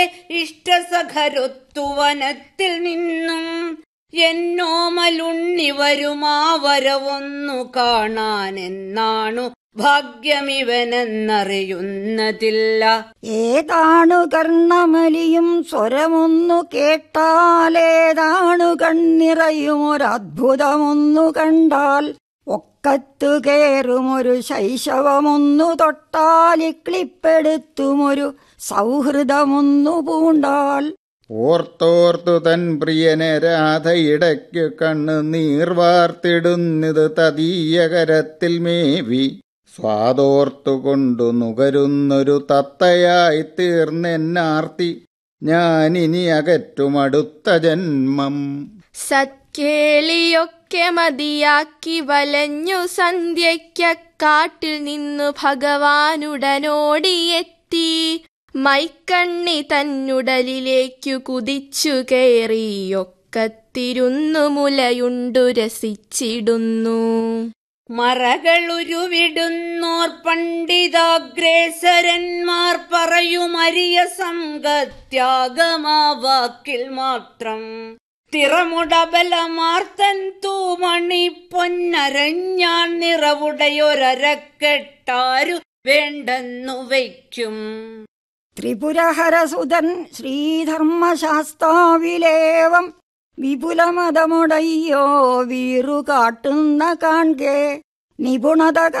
ഇഷ്ടസഖരൊത്തുവനത്തിൽ നിന്നും എന്നോമലുണ്ണി വരുമാ വരവൊന്നു കാണാൻ എന്നാണു ഭാഗ്യമിവനെന്നറിയുന്നതില്ല ഏതാണു കർണമലിയും സ്വരമൊന്നു കേട്ടാലേതാണു കണ്ണിറയും ഒരത്ഭുതമൊന്നു കണ്ടാൽ ഒക്കത്തു കേറുമൊരു ശൈശവമൊന്നു തൊട്ടാലിക്ലിപ്പെടുത്തുമൊരു സൗഹൃദമൊന്നു പൂണ്ടാൽ ഓർത്തോർത്തു തൻ പ്രിയനെ രാധയിടയ്ക്കു കണ്ണ് നീർവാർത്തിടുന്നത് തതീയ കരത്തിൽ മേവി സ്വാതോർത്തുകൊണ്ടു നുകരുന്നൊരു തത്തയായി തീർന്നെന്നാർത്തി ഞാനിനി അകറ്റുമടുത്ത ജന്മം സത്കേളിയൊക്കെ മതിയാക്കി വലഞ്ഞു സന്ധ്യയ്ക്കാട്ടിൽ നിന്നു ഭഗവാനുടനോടിയെത്തി മൈക്കണ്ണി തന്നുടലിലേക്കു കുതിച്ചു കയറിയൊക്കത്തിരുന്നു മുലയുണ്ടു രസിച്ചിടുന്നു മറകളുരുവിടുന്നോർ പണ്ഡിതാഗ്രേസരന്മാർ പറയുമരിയ സംഗത്യാഗമാ വാക്കിൽ മാത്രം തിറമുടബലമാർത്തൻ തൂമണി പൊന്നരഞ്ഞാൻ നിറവുടയൊരരക്കെട്ടാരു വേണ്ടെന്നു വയ്ക്കും ത്രിപുരഹരസുതൻ ശ്രീധർമ്മശാസ്താവിലേവം വിപുലമതമുടയ്യോ വീറു കാട്ടുന്ന കാൺകെ നിപുണത